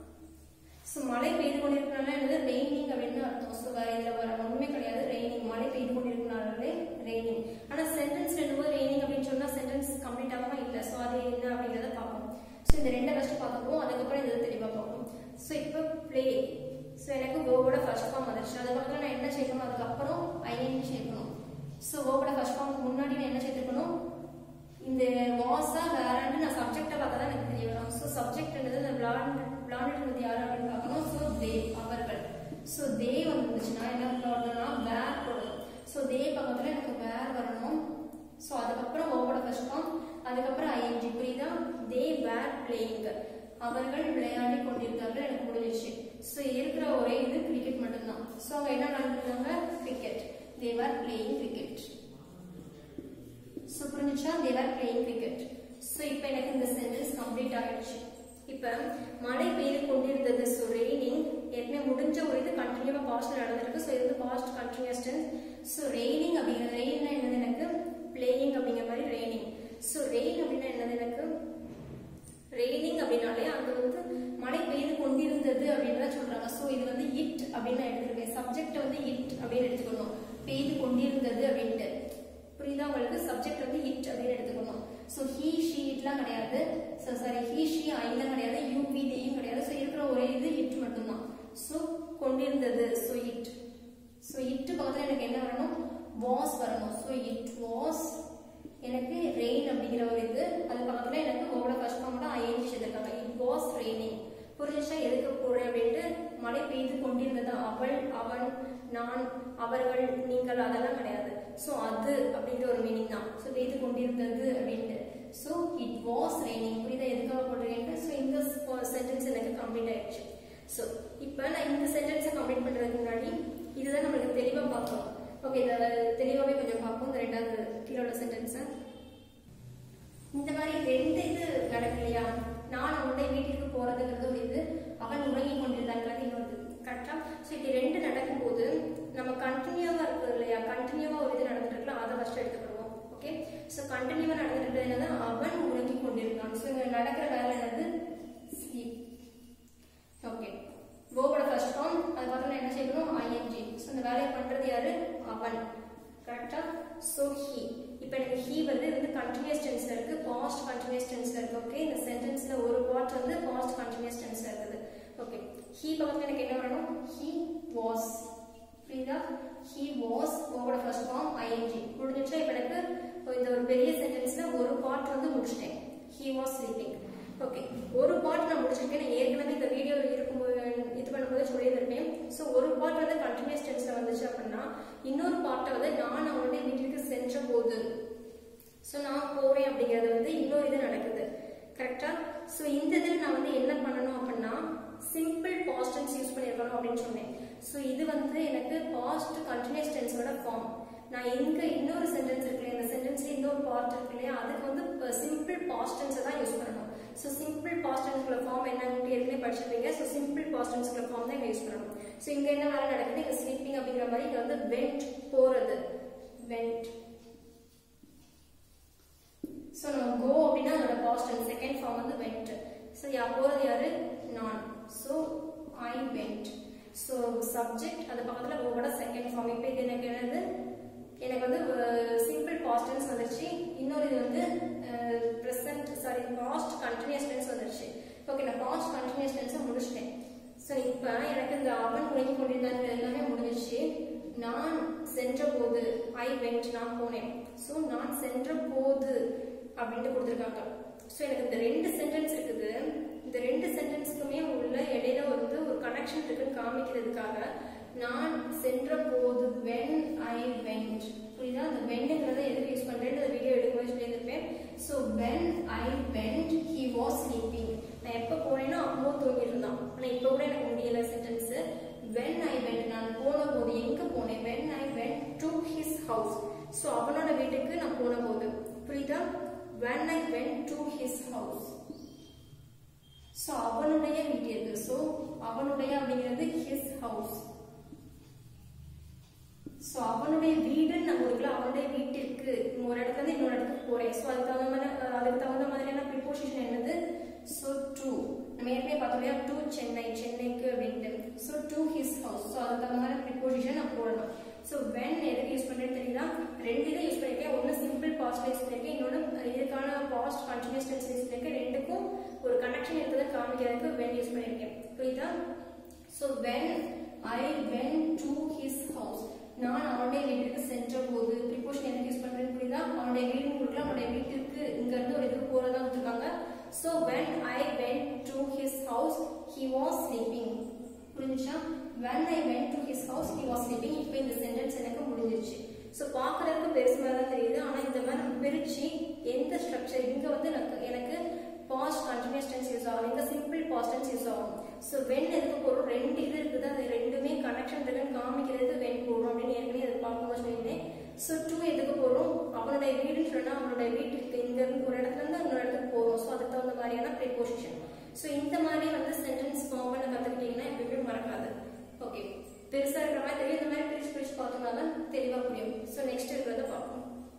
Speaker 1: ஸோ மழை பெய்து கொண்டிருக்கனால என்னது ரெய்னிங் அப்படின்னு அர்த்தம் ஸோ வேற இதில் வர ஒன்றுமே கிடையாது ரெய்னிங் மழை பெய்து கொண்டிருக்கனாலே ரெய்னிங் ஆனால் சென்டென்ஸ் ரெண்டு ரெய்னிங் அப்படின்னு சொன்னால் சென்டென்ஸ் கம்ப்ளீட் ஆகாம இல்லை ஸோ அது என்ன அப்படிங்கிறத பார்ப்போம் ஸோ இந்த ரெண்டை ஃபஸ்ட்டு பார்த்துப்போம் அதுக்கப்புறம் இதை தெளிவாக பார்ப்போம் ஸோ இப்போ ப்ளே ஸோ எனக்கு வேர்வோட ஃபர்ஸ்ட் ஃபார்ம் வந்துருச்சு அதுக்கப்புறம் நான் என்ன சேர்க்கணும் அதுக்கப்புறம் ஐஎன்ஜி சேர்க்கணும் ஸோ வேர்வோட ஃபர்ஸ்ட் ஃபார்முக்கு முன்னாடி நான் என்ன சேர்த்துக்கணும் இந்த வாஸா வேறன்னு நான் சப்ஜெக்டை பார்த்தா தான் எனக்கு தெரிய வரும் ஸோ சப்ஜெக்ட் என்னது இந்த விளாண்டு விளாண்டுட்டு யார் அப்படின்னு பார்க்கணும் ஸோ தே அவர்கள் ஸோ தே வந்துச்சுன்னா என்ன போடணும்னா வேர் போடணும் ஸோ தே பக்கத்தில் எனக்கு வேர் வரணும் ஸோ அதுக்கப்புறம் ஓவோட ஃபர்ஸ்ட் ஃபார்ம் அதுக்கப்புறம் ஐஎன்ஜி புரியுதா தே வேர் பிளேயிங் அவர்கள் விளையாடி கொண்டிருந்தார்கள் எனக்கு முடிஞ்சிச்சு ஸோ இருக்கிற ஒரே இது கிரிக்கெட் மட்டும்தான் ஸோ அவங்க என்ன விளையாண்டுருந்தாங்க cricket they were playing cricket so புரிஞ்சுச்சா தேவர் பிளேயிங் கிரிக்கெட் ஸோ இப்போ எனக்கு இந்த சென்டென்ஸ் கம்ப்ளீட் ஆகிடுச்சு இப்போ மழை பெய்து கொண்டிருந்தது ஸோ ரெய்னிங் ஏற்கனவே முடிஞ்ச ஒரு இது கண்டினியூவாக பாஸ்ட் நடந்திருக்கு ஸோ இது வந்து past continuous tense so raining அப்படிங்கிற ரெயின்னா என்னது எனக்கு பிளேயிங் அப்படிங்கிற மாதிரி ரெய்னிங் ஸோ ரெயின் அப்படின்னா என்னது எனக்கு ரெய்னிங் அப்படின்னாலே அது வந்து மழை பெய்து கொண்டிருந்தது அப்படின்னு தான் சொல்றாங்க ஸோ இது வந்து இட் அப்படின்னு நான் எடுத்துருக்கேன் சப்ஜெக்ட் வந்து இட் அப்படின்னு எடுத்துக்கணும் பெய்து கொண்டிருந்தது அப்படின்ட்டு புரியுதா உங்களுக்கு சப்ஜெக்ட் வந்து இட் அப்படின்னு எடுத்துக்கணும் ஸோ ஹீ ஷீ இட்லாம் கிடையாது ஸோ சாரி ஹீ ஷீ ஐலாம் கிடையாது யூ வி தேயும் கிடையாது ஸோ இருக்கிற ஒரே இது இட் மட்டும்தான் ஸோ கொண்டிருந்தது ஸோ இட் ஸோ இட்டு பக்கத்தில் எனக்கு என்ன வரணும் வாஸ் வரணும் ஸோ இட் வாஸ் எனக்கு ரெயின் அப்படிங்கிற ஒரு இது அது பக்கத்தில் எனக்கு ஓட கஷ்டமாக ஐஎன்ஜி சேர்த்துருக்காங்க இட் வாஸ் ரெய்னிங் புரிஞ்சிச்சா எதுக்கு போடுறேன் அப்படின்ட்டு மழை பெய்து கொண்டிருந்தது அவள் அவன் நான் அவர்கள் நீங்கள் அதெல்லாம் கிடையாது ஸோ அது அப்படின்ற ஒரு மீனிங் தான் ஸோ பெய்து கொண்டிருந்தது அப்படின்ட்டு ஸோ இட் வாஸ் ரெய்னிங் புரியுதா எதுக்காக போடுறேன்ட்டு ஸோ இந்த சென்டென்ஸ் எனக்கு கம்ப்ளீட் ஆயிடுச்சு ஸோ இப்போ நான் இந்த சென்டென்ஸை கம்ப்ளீட் பண்ணுறதுக்கு முன்னாடி இதுதான் நம்மளுக்கு தெளிவாக பார்க்கணும் ஓகே இதை தெளிவாகவே கொஞ்சம் பார்ப்போம் இந்த ரெண்டாவது கீழோட சென்டென்ஸை இந்த மாதிரி ரெண்டு இது நடக்கு இல்லையா நான் அவனுடைய வீட்டிற்கு போறதுங்கிறது ஒரு இது அவன் உறங்கி கொண்டிருந்தாங்கிறது இன்னொரு கரெக்டா ஸோ இப்படி ரெண்டு நடக்கும்போது நம்ம கண்டினியூவா இருக்குது இல்லையா கண்டினியூவா ஒரு இது நடந்துட்டு இருக்கலாம் அதை ஃபர்ஸ்ட் எடுத்துக்கிடுவோம் ஓகே ஸோ கண்டினியூவா நடந்துட்டு இருக்கிறது என்னது அவன் உறங்கி கொண்டிருக்கான் ஸோ இங்க நடக்கிற வேலை என்னது ஸ்லீப் ஓகே கோபோட ஃபர்ஸ்ட் ஃபார்ம் அது பார்த்தோம்னா என்ன செய்யணும் ஐஎன்ஜி ஸோ இந்த வேலையை பண்றது யாரு அவன் கரெக்டா ஸோ ஹி இப்போ எனக்கு ஹி வந்து இது வந்து கண்டினியூஸ் டென்ஸ்ல இருக்கு பாஸ்ட் கண்டினியூஸ் டென்ஸ்ல இருக்கு ஓகே இந்த சென்டென்ஸ்ல ஒரு பார்ட் வந்து பாஸ்ட் கண்டினியூஸ் டென்ஸ்ல இருக்குது ஓகே ஹி பக்கத்துல எனக்கு என்ன வரணும் ஹி வாஸ் புரியுதா ஹி வாஸ் ஓவோட ஃபர்ஸ்ட் ஃபார்ம் ஐஎன்ஜி முடிஞ்சிச்சா இப்போ எனக்கு இந்த ஒரு பெரிய சென்டென்ஸ்ல ஒரு பார்ட் வந்து முடிச்சிட்டேன் ஹி வாஸ் ஸ்லீப்பிங் ஓகே ஒரு பார்ட் நான் முடிச்சிருக்கேன் நான் ஏற்கனவே இந்த வீடியோ இருக்கும்போது இது பண்ணும்போது சொல்லியிருந்திருப்பேன் ஸோ ஒரு பார்ட் வந்து கண்டினியூஸ் டென்ஸ்ல வந்துச்சு அப்படின்னா இன்னொரு பார்ட்டை வந்து நான் அவனுடைய வீட்டிற்கு சென்ற போது ஸோ நான் போறேன் அப்படிங்கிறது வந்து இன்னொரு இது நடக்குது கரெக்டா ஸோ இந்த இதில் நான் வந்து என்ன பண்ணணும் அப்படின்னா சிம்பிள் பாஸ்ட் டென்ஸ் யூஸ் பண்ணியிருக்கணும் அப்படின்னு சொன்னேன் ஸோ இது வந்து எனக்கு பாஸ்ட் கண்டினியூஸ் டென்ஸோட ஃபார்ம் நான் எங்க இன்னொரு சென்டென்ஸ் இருக்கு இல்லையா இந்த சென்டென்ஸ்ல இன்னொரு பார்ட் இருக்கு இல்லையா அதுக்கு வந்து சிம்பிள் பாஸ்ட் டென்ஸை தான் யூஸ் பண்ணணும் ஸோ சிம்பிள் பாஸ்ட் டென்ஸ்குள்ள ஃபார்ம் என்னன்னு ஏற்கனவே படிச்சிருப்பீங்க ஸோ சிம்பிள் பாஸ்ட் டென்ஸ்குள்ள ஃபார்ம் தான் இங்கே யூஸ் பண்ணணும் ஸோ இங்க என்ன வேலை நடக்குது இங்க ஸ்லீப்பிங் அப்படிங்கிற மாதிரி இங்க வந்து வெண்ட் போறது வெண்ட் ஸோ நம்ம கோ அப்படின்னா அதோட பாஸ்ட் டென்ஸ் செகண்ட் ஃபார்ம் வந்து வெண்ட் ஸோ யா போறது யாரு நான் so I went so subject அது பக்கத்தில் கோவோட செகண்ட் ஃபார்ம் இப்போ இது எனக்கு என்னது எனக்கு வந்து சிம்பிள் பாஸ்ட் டென்ஸ் வந்துருச்சு இன்னொரு இது வந்து present sorry past continuous tense வந்துருச்சு ஓகே நான் பாஸ்ட் கண்டினியூஸ் டென்ஸை முடிச்சிட்டேன் ஸோ இப்போ எனக்கு இந்த அவன் உறங்கி கொண்டிருந்தாங்க எல்லாமே முடிஞ்சிருச்சு நான் சென்ற போது ஐ வெண்ட் நான் போனேன் ஸோ நான் சென்ற போது அப்படின்ட்டு கொடுத்துருக்காங்க ஸோ எனக்கு இந்த ரெண்டு சென்டென்ஸ் இருக்குது இந்த ரெண்டு சென்டென்ஸ்க்குமே உள்ள இடையில வந்து ஒரு கனெக்ஷன் இருக்குன்னு காமிக்கிறதுக்காக நான் சென்ற போது வென் ஐ வெண்ட் புரியுதா அந்த வெண்டுங்கிறத எதுக்கு யூஸ் பண்றேன்னு அந்த வீடியோ எடுக்கும்போது சொல்லியிருந்திருப்பேன் so when I went he was sleeping நான் எப்போ போனேனோ அப்போ தூங்கிட்டு இருந்தான் ஆனால் இப்போ கூட எனக்கு முடியல சென்டென்ஸ் வென் ஐ வெண்ட் நான் போன போது எங்க போனேன் when I went to his house so அவனோட வீட்டுக்கு நான் போன போது புரியுதா when I went to his house so அவனுடைய வீட்டிற்கு ஸோ அவனுடைய அப்படிங்கிறது ஹிஸ் ஹவுஸ் ஸோ அவனுடைய வீடுன்னு நம்ம இருக்குல்ல அவனுடைய வீட்டிற்கு ஒரு இடத்துல இருந்து இன்னொரு இடத்துக்கு போறேன் ஸோ அதுக்கு தகுந்த மாதிரி அதுக்கு தகுந்த மாதிரியான ப்ரிப்போசிஷன் என்னது ஸோ டூ நம்ம ஏற்கனவே பார்த்தோம் இல்லையா டூ சென்னை சென்னைக்கு அப்படின்ட்டு so to his house so அதுக்கு தகுந்த மாதிரி ப்ரிப்போசிஷன் நான் போடணும் ஸோ வென் எதுக்கு யூஸ் பண்ணுறேன்னு தெரியுதா ரெண்டு இதை யூஸ் பண்ணியிருக்கேன் ஒன்று சிம்பிள் பாஸ்ட் யூஸ் பண்ணியிருக்கேன் இன்னொன்று இதுக்கான பாஸ்ட் கண்டினியூஸ் டென்ஸ் யூஸ் பண்ணியிருக்கேன் ரெண்டுக்கும் ஒரு கனெக்ஷன் இருக்குதுன்னு காமிக்கிறதுக்கு வென் யூஸ் பண்ணியிருக்கேன் புரியுதா so when I went to his house நான் அவனுடைய வீட்டுக்கு சென்ற போது ப்ரிப்போஷன் எதுக்கு யூஸ் பண்றேன்னு புரியுதா அவனுடைய வீடு கொடுக்கல அவனுடைய வீட்டுக்கு இங்க இருந்து ஒரு இதுக்கு போறதா கொடுத்துருக்காங்க so when I went to his house he was sleeping புரிஞ்சுச்சா when I went to his house he was sleeping இப்போ இந்த சென்டென்ஸ் எனக்கு முடிஞ்சிருச்சு ஸோ பார்க்கறதுக்கு பெருசு மாதிரி தான் தெரியுது ஆனால் இந்த மாதிரி நம்ம பிரிச்சு எந்த ஸ்ட்ரக்சர் இங்க வந்து எனக்கு எனக்கு பாஸ்ட் கண்டினியூஸ் டென்ஸ் யூஸ் ஆகும் இங்க சிம்பிள் பாஸ்ட் டென்ஸ் யூஸ் ஆகும் ஸோ வென் எதுக்கு போடுறோம் ரெண்டு இது இருக்குது அது ரெண்டுமே கனெக்ஷன் இருக்குன்னு காமிக்கிறதுக்கு வென் போடுறோம் அப்படின்னு ஏற்கனவே அது பார்க்கும்போது சொல்லியிருந்தேன் ஸோ டூ எதுக்கு போடுறோம் அவனுடைய வீடுன்னு சொன்னா அவனுடைய வீட்டுக்கு இங்க இருந்து ஒரு இடத்துல இருந்து இன்னொரு இடத்துக்கு போறோம் ஸோ அதுக்கு தகுந்த மாதிரியான ப்ரிப்போசிஷன் ஸோ இந்த மாதிரி வந்து சென்டென்ஸ் ஃபார்ம் பண்ண கற்றுக்கிட்டீங்கன்னா எப்பயுமே மறக்காது ஓகே பெருசா இருக்கிற மாதிரி தெரியும் இந்த மாதிரி பிரிச்சு பிரிச்சு பார்த்தோம்னா தான் தெளிவா புரியும் ஸோ நெக்ஸ்ட் இருக்கிறத பார்ப்போம்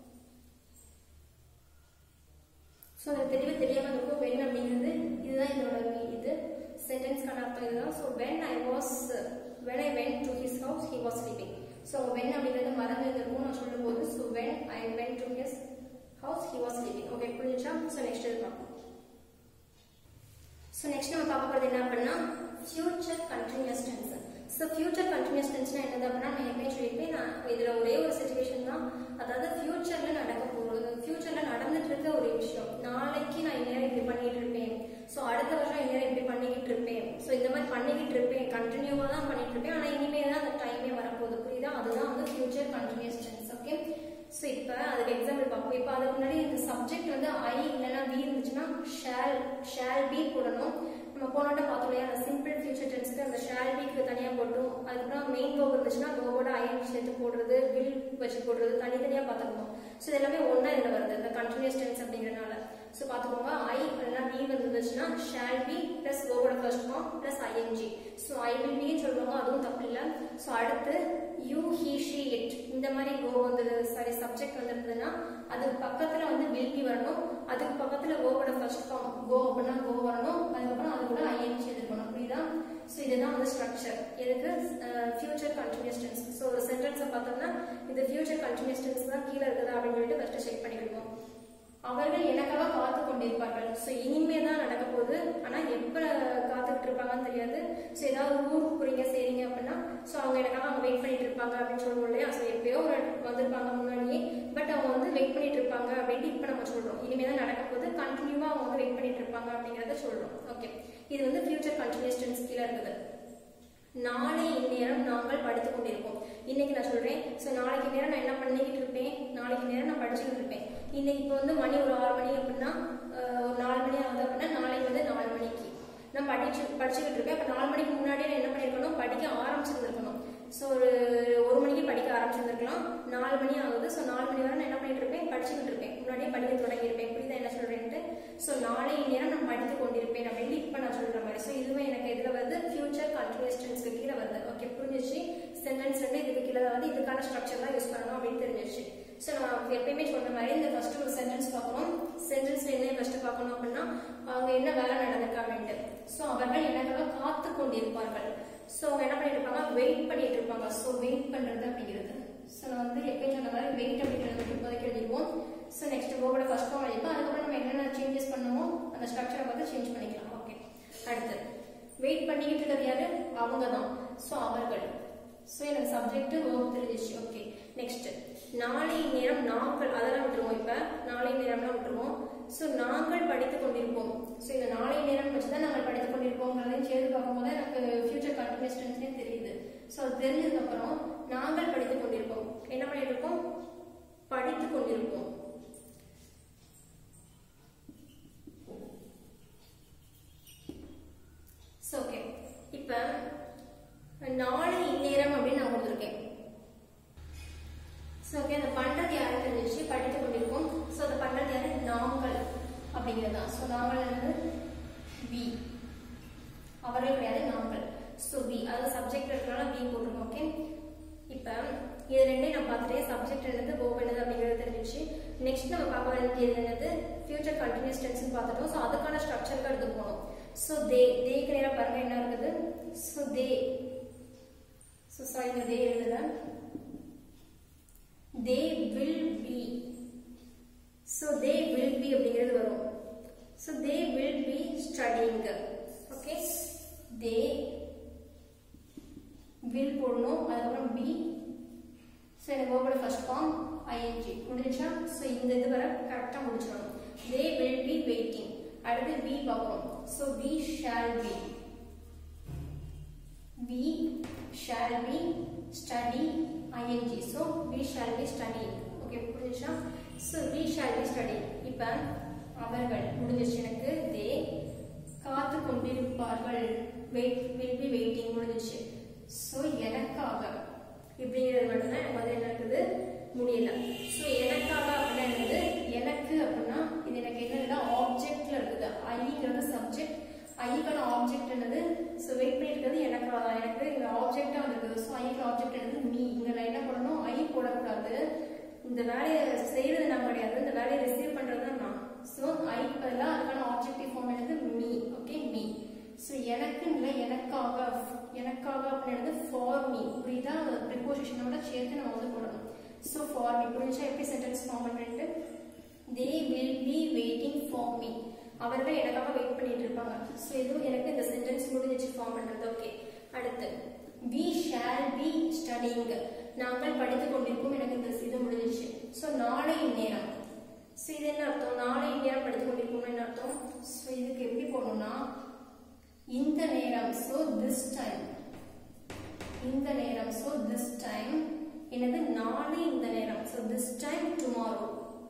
Speaker 1: ஸோ அது தெளிவாக தெரியாமல் இருக்கும் வென் அப்படிங்கிறது இதுதான் இதோட மீ- இது சென்டென்ஸ்க்கான அர்த்தம் இதுதான் so when I was when I went to his house he was sleeping so when அப்படிங்கிறது மறந்து இருக்கும் நான் சொல்லும்போது so when I went to his house he was living okay புரிஞ்சுச்சா ஸோ நெக்ஸ்ட் இது பார்ப்போம் ஸோ நெக்ஸ்ட் நம்ம பார்க்க போகிறது என்ன அப்படின்னா future continuous tense so future continuous டென்ஸ்னா என்னது அப்படின்னா நான் எப்பயும் சொல்லியிருப்பேன் நான் இதில் ஒரே ஒரு சுச்சுவேஷன் தான் அதாவது ஃபியூச்சரில் நடக்க போகிறது ஃபியூச்சரில் நடந்துட்டு இருக்க ஒரு விஷயம் நாளைக்கு நான் இந்நேரம் இப்படி பண்ணிட்டு இருப்பேன் ஸோ அடுத்த வருஷம் இந்நேரம் இப்படி பண்ணிக்கிட்டு இருப்பேன் ஸோ இந்த மாதிரி பண்ணிக்கிட்டு இருப்பேன் கண்டினியூவாக தான் பண்ணிட்டு இருப்பேன் ஆனால் இனிமேல் தான் அந்த டைமே வரப்போகுது புரியுதா அதுதான் வந்து future continuous tense okay so இப்போ அதுக்கு எக்ஸாம்பிள் பார்ப்போம் இப்போ அதுக்கு முன்னாடி இந்த சப்ஜெக்ட் வந்து ஐ இல்லைன்னா வி இருந்துச்சுன்னா ஷேல் ஷேல் பி போடணும் நம்ம போனோட்ட பார்த்தோம் இல்லையா அந்த சிம்பிள் ஃபியூச்சர் டென்ஸ்க்கு அந்த ஷேல் பிக்கு தனியாக போட்டோம் அதுக்கப்புறம் மெயின் கோப் இருந்துச்சுன்னா கோவோட ஐஎன் சேர்த்து போடுறது வில் வச்சு போடுறது தனித்தனியாக பார்த்துக்கணும் ஸோ இது எல்லாமே ஒன்றா இதில் வருது இந்த கண்டினியூஸ் டென்ஸ் அப்படிங்கிறனால ஸோ பார்த்துக்கோங்க ஐ இல்லைன்னா வி வந்துச்சுன்னா ஷேல் பி ப்ளஸ் கோவோட first form plus ING so I will பின்னு சொல்லுவாங்க அதுவும் தப்பு இல்லை ஸோ அடுத்து யூ ஹீ ஷி இட் இந்த மாதிரி கோ வந்து சாரி சப்ஜெக்ட் வந்திருந்ததுன்னா அதுக்கு பக்கத்தில் வந்து வில் பி வரணும் அதுக்கு பக்கத்தில் கோவோட ஃபர்ஸ்ட் ஃபார்ம் கோ அப்படின்னா கோ வரணும் அதுக்கப்புறம் அது கூட ஐஎன்ஜி இருக்கணும் புரியுதா ஸோ இதுதான் வந்து ஸ்ட்ரக்சர் எதுக்கு ஃபியூச்சர் கண்டினியூஸ் டென்ஸ் ஸோ ஒரு சென்டென்ஸை பார்த்தோம்னா இந்த ஃபியூச்சர் கண்டினியூஸ் டென்ஸ் தான் கீழே இருக்குதா அப்படின்னு சொல்லிட்டு ஃபஸ்ட்டு செக் பண்ணிக்கிடுவோம் அவர்கள் எனக்காக காத்து கொண்டிருப்பார்கள் ஸோ இனிமே தான் நடக்க போகுது ஆனால் எப்போ காத்துக்கிட்டு இருப்பாங்கன்னு தெரியாது ஸோ ஏதாவது ஊருக்கு போறீங்க செய்றீங்க அப்படின்னா ஸோ அவங்க எனக்காக அவங்க வெயிட் பண்ணிட்டு இருப்பாங்க அப்படின்னு சொல்லுவோம் இல்லையா ஸோ எப்பயோ ஒரு வந்திருப்பாங்க முன்னாடியே பட் அவங்க வந்து வெயிட் பண்ணிட்டு இருப்பாங்க அப்படின்ட்டு இப்போ நம்ம சொல்றோம் இனிமே தான் நடக்க போகுது கண்டினியூவாக அவங்க வந்து வெயிட் பண்ணிட்டு இருப்பாங்க அப்படிங்கிறத சொல்றோம் ஓகே இது வந்து ஃபியூச்சர் கண்டினியூஸ் டென்ஸ் கீழே இருக்குது நாளை இந்நேரம் நாங்கள் படித்துக் கொண்டிருப்போம் இன்னைக்கு நான் சொல்றேன் ஸோ நாளைக்கு நேரம் நான் என்ன பண்ணிக்கிட்டு இருப்பேன் நாளைக்கு நேரம் நான் படிச்சுக்கிட்டு இருப்பேன் இன்னைக்கு இப்போ வந்து மணி ஒரு ஆறு மணி அப்படின்னா ஒரு நாலு மணி ஆகுது அப்படின்னா நாளைக்கு வந்து நாலு மணிக்கு நான் படிச்சு படிச்சுக்கிட்டு இருப்பேன் அப்போ நாலு மணிக்கு முன்னாடியே நான் என்ன பண்ணியிருக்கணும் படிக்க ஆரம்பிச்சிருந்துருக்கணும் ஸோ ஒரு ஒரு மணிக்கு படிக்க ஆரம்பிச்சிருந்துருக்கலாம் நாலு மணி ஆகுது ஸோ நாலு மணி வரை நான் என்ன பண்ணிட்டு இருப்பேன் படிச்சுக்கிட்டு இருப்பேன் முன்னாடியே படிக்க தொடங்கியிருப்பேன் புரியுதா என்ன சொல்றேன்ட்டு ஸோ நாளை நேரம் நான் படித்து கொண்டிருப்பேன் அப்படின்னு இப்போ நான் சொல்ற மாதிரி ஸோ இதுவே எனக்கு இதில் வந்து ஃபியூச்சர் கண்டினியூஸ் டென்ஸ்க்கு கீழே வருது ஓகே புரிஞ்சிச்சு சென்டென்ஸ் வந்து இதுக்கு கீழே வந்து இதுக்கான ஸ்ட்ரக்சர் தான் யூஸ் பண்ணணும் அப்படின்னு தெரிஞ்சிச்சு ஸோ நான் எப்பயுமே சொன்ன மாதிரி இந்த ஃபர்ஸ்ட் ஒரு சென்டென்ஸ் பார்க்கணும் சென்டென்ஸ்ல என்ன ஃபர்ஸ்ட் பார்க்கணும் அப்படின்னா அவங்க என்ன வேலை நடந்திருக்கா அப்படின்ட்டு ஸோ அவர்கள் எனக்காக காத்து கொண்டிருப்பார்கள் ஸோ அவங்க என்ன பண்ணிட்டு இருப்பாங்க வெயிட் பண்ணிட்டு இருப்பாங்க ஸோ வெயிட் பண்றது அப்படிங்கிறது ஸோ நான் வந்து எப்பயும் சொன்ன மாதிரி வெயிட் அப்படிங்கிறது மட்டும் இப்போதைக்கு எழுதிப்போம் ஸோ நெக்ஸ்ட் கோவோட ஃபர்ஸ்ட் ஃபார்ம் எழுதிப்போம் அதுக்கப்புறம் நம்ம என்னென்ன சேஞ்சஸ் பண்ணுமோ அந்த ஸ்ட்ரக்சரை பார்த்து சேஞ்ச் பண்ணிக்கலாம் ஓகே அடுத்து வெயிட் பண்ணிக்கிட்டு இருக்கிறது யாரு அவங்க தான் ஸோ அவர்கள் ஸோ எனக்கு சப்ஜெக்ட் வேர்ப் தெரிஞ்சிச்சு ஓகே நெக்ஸ்ட் நாளை நேரம் நாங்கள் அதெல்லாம் விட்டுருவோம் இப்போ நாளை நேரம்லாம் விட்டுருவோம் ஸோ நாங்கள் படித்துக் கொண்டிருப்போம் ஸோ இந்த நாளை நேரம் வச்சு தான் நாங்கள் படித்துக் கொண்டிருப்போங்கிறதையும் சேர்த்து பார்க்கும்போது எனக்கு ஃபியூச்சர் கண்டினியூஸ் டென்ஸ்னே தெரியுது ஸோ அது தெரிஞ்சதுக்கப்புறம் நாங்கள் படித்துக் கொண்டிருப்போம் என்ன பண்ணிட்டு இருக்கோம் படித்துக் கொண்டிருப்போம் ஸோ ஓகே இப்போ நாளை இந்நேரம் அப்படின்னு நான் கொடுத்துருக்கேன் ஸோ ஓகே அந்த பண்றது யாரு தெரிஞ்சிச்சு படித்து கொண்டிருக்கோம் ஸோ அந்த பண்றது யாரு நாங்கள் அப்படிங்கிறது தான் ஸோ நாங்கள் என்னது வி அவர்கள் கிடையாது நாங்கள் ஸோ வி அது சப்ஜெக்ட் இருக்கிறனால வி போட்டிருக்கோம் ஓகே இப்போ இது ரெண்டையும் நான் பார்த்துட்டேன் சப்ஜெக்ட் என்னது கோப் என்னது அப்படிங்கிறது தெரிஞ்சிச்சு நெக்ஸ்ட் நம்ம பார்க்க வேண்டியது என்னது ஃபியூச்சர் கண்டினியூஸ் டென்ஸ்னு பார்த்துட்டோம் ஸோ அதுக்கான ஸ்ட்ரக்சருக்கு எடுத்து போகணும் ஸோ தே தேக்கு நேரம் பாருங்க என்ன இருக்குது ஸோ தே ஸோ சாரி இந்த தே எழுதுறேன் they will be so they will be அப்படிங்கிறது வரும் so they will be studying okay they will போடணும் அதுக்கப்புறம் பி ஸோ எனக்கு ஓவரோட ஃபர்ஸ்ட் ஃபார்ம் ஐஎன்ஜி முடிஞ்சா ஸோ இந்த இது வர கரெக்டாக முடிச்சிடணும் தே வில் பி வெயிட்டிங் அடுத்து வி பார்ப்போம் so we shall be we shall be study ING so we shall be study okay புரிஞ்சுச்சா so we shall be study இப்போ அவர்கள் முடிஞ்சிச்சு எனக்கு தே காத்து கொண்டிருப்பார்கள் வெயிட் வில் பி வெயிட்டிங் முடிஞ்சிச்சு ஸோ எனக்காக இப்படிங்கிறது மட்டும்தான் எனக்கு வந்து என்ன இருக்குது முடியல ஸோ எனக்காக அப்படின்னா என்னது எனக்கு அப்படின்னா இது எனக்கு என்னதுன்னா ஆப்ஜெக்ட்ல இருக்குது ஐங்கிறது சப்ஜெக்ட் ஐக்கான ஆப்ஜெக்ட் என்னது ஸோ வெயிட் பண்ணிட்டு இருக்கிறது எனக்கு அதான் எனக்கு இங்க ஆப்ஜெக்டா வந்திருக்குது ஸோ ஐக்கு ஆப்ஜெக்ட் என்னது மீ இங்க நான் என்ன பண்ணணும் ஐ போடக்கூடாது இந்த வேலையை செய்யறது நான் கிடையாது இந்த வேலையை ரிசீவ் பண்றது தான் நான் ஸோ ஐ பதிலாக அதுக்கான ஆப்ஜெக்டிவ் ஃபார்ம் என்னது மீ ஓகே மீ ஸோ எனக்கு இல்லை எனக்காக எனக்காக அப்படின்றது ஃபார் மீ புரியுதா ப்ரிப்போசிஷனோட சேர்த்து புரிஞ்சா எப்படி சென்டென்ஸ் ஃபார்ம் பண்ணுறேன்ட்டு they will be waiting for me அவர்கள் எனக்காக வெயிட் பண்ணிட்டு இருப்பாங்க ஸோ இது எனக்கு இந்த சென்டென்ஸ் முடிஞ்சிச்சு ஃபார்ம் பண்ணுறது ஓகே அடுத்து வி ஷேல் பி ஸ்டடிங் நாங்கள் படித்துக் கொண்டிருப்போம் எனக்கு இந்த இது முடிஞ்சிச்சு ஸோ நாளை நேரம் ஸோ இது என்ன அர்த்தம் நாளை நேரம் படித்துக் கொண்டிருப்போம் என்ன அர்த்தம் ஸோ இதுக்கு எப்படி போகணும்னா இந்த நேரம் ஸோ திஸ் டைம் இந்த நேரம் ஸோ திஸ் டைம் என்னது நாளை இந்த நேரம் ஸோ திஸ் டைம் டுமாரோ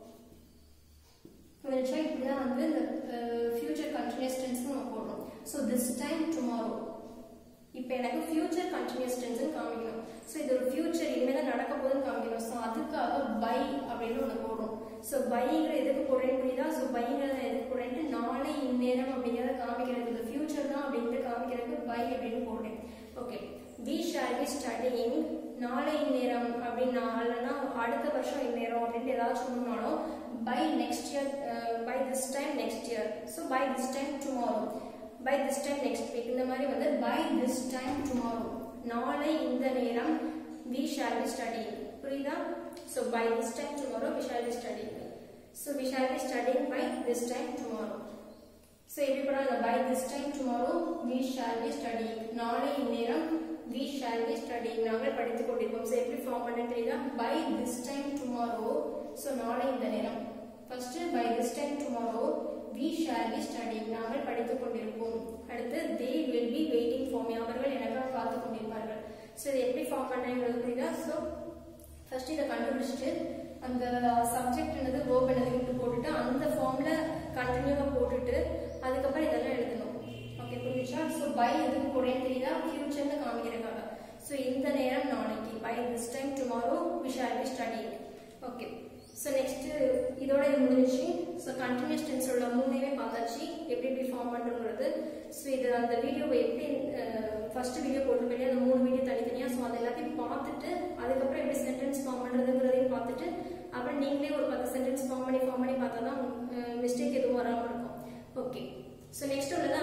Speaker 1: புரிஞ்சா இப்படிதான் வந்து இந்த ஃபியூச்சர் கண்டினியூஸ் டென்ஸ் நம்ம போடுறோம் ஸோ திஸ் டைம் டுமாரோ இப்போ எனக்கு ஃபியூச்சர் கண்டினியூஸ் டென்ஸ்னு காமிக்கணும் ஸோ இது ஒரு ஃபியூச்சர் இனிமேல் தான் நடக்க போகுதுன்னு காமிக்கணும் ஸோ அதுக்காக பை அப்படின்னு ஒன்று போடுறோம் ஸோ பைங்கிற எதுக்கு போடுறேன்னு புரியுதா ஸோ பைங்கிறத எதுக்கு போடுறேன்ட்டு நாளை இந்நேரம் அப்படிங்கிறத காமிக்கிறதுக்கு இந்த ஃபியூச்சர் தான் அப்படின்ட்டு காமிக்கிறதுக்கு பை அப்படின்னு போடுறேன் okay we shall be studying நாளை இந்நேரம் அப்படின்னா இல்லைன்னா அடுத்த வருஷம் இந்நேரம் அப்படின்ட்டு ஏதாச்சும் சொன்னோம்னாலும் by next year by this time next year so by this time tomorrow by this time next week இந்த மாதிரி வந்து பை திஸ் டைம் டுமாரோ நாளை இந்த நேரம் வி ஷால் பி ஸ்டடிங் புரியுதா so by this time tomorrow we shall be studying so we shall be studying by this time tomorrow so எப்படி பண்ணாங்க by this time tomorrow we shall be studying நாளை இந்நேரம் we shall be studying நாங்கள் படித்துக் கொண்டிருப்போம் so எப்படி form பண்ண தெரியுதா by this time tomorrow so நாளை இந்த நேரம் first by this time tomorrow we shall be studying நாங்கள் படித்துக் கொண்டிருப்போம் அடுத்து they will be waiting for me அவர்கள் எனக்காக காத்து கொண்டிருப்பார்கள் ஸோ இது எப்படி ஃபார்ம் பண்ணேங்கிறது புரியுதா ஸோ ஃபர்ஸ்ட் இதை கண்டுபிடிச்சிட்டு அந்த சப்ஜெக்ட் என்னது வேர்ப் என்னதுன்னு போட்டுட்டு அந்த ஃபார்ம்ல கண்டினியூவா போட்டுட்டு அதுக்கப்புறம் இதெல்லாம் எழுதணும் ஓகே புரிஞ்சுச்சா ஸோ பை எதுக்கு போடுறேன்னு தெரியுதா ஃபியூச்சர்னு காமிக்கிறதுக்காக ஸோ இந்த நேரம் நாளைக்கு by this time tomorrow we shall be studying okay so next இதோட இது முடிஞ்சிச்சு ஸோ கண்டினியூஸ் டென்ஸோட மூணையுமே பார்த்தாச்சு எப்படி எப்படி ஃபார்ம் பண்ணுறது ஸோ இது அந்த வீடியோவை எப்படி ஃபர்ஸ்ட் வீடியோ போட்டிருப்பேன் அந்த மூணு வீடியோ தனித்தனியாக ஸோ அது எல்லாத்தையும் பார்த்துட்டு அதுக்கப்புறம் எப்படி சென்டென்ஸ் ஃபார்ம் பண்ணுறதுங்கிறதையும் பார்த்துட்டு அப்புறம் நீங்களே ஒரு பத்து சென்டென்ஸ் ஃபார்ம் பண்ணி ஃபார்ம் பண்ணி பார்த்தா தான் மிஸ்டேக் எதுவும் வராமல் இருக்கும் ஓகே ஸோ நெக்ஸ்ட் உள்ளது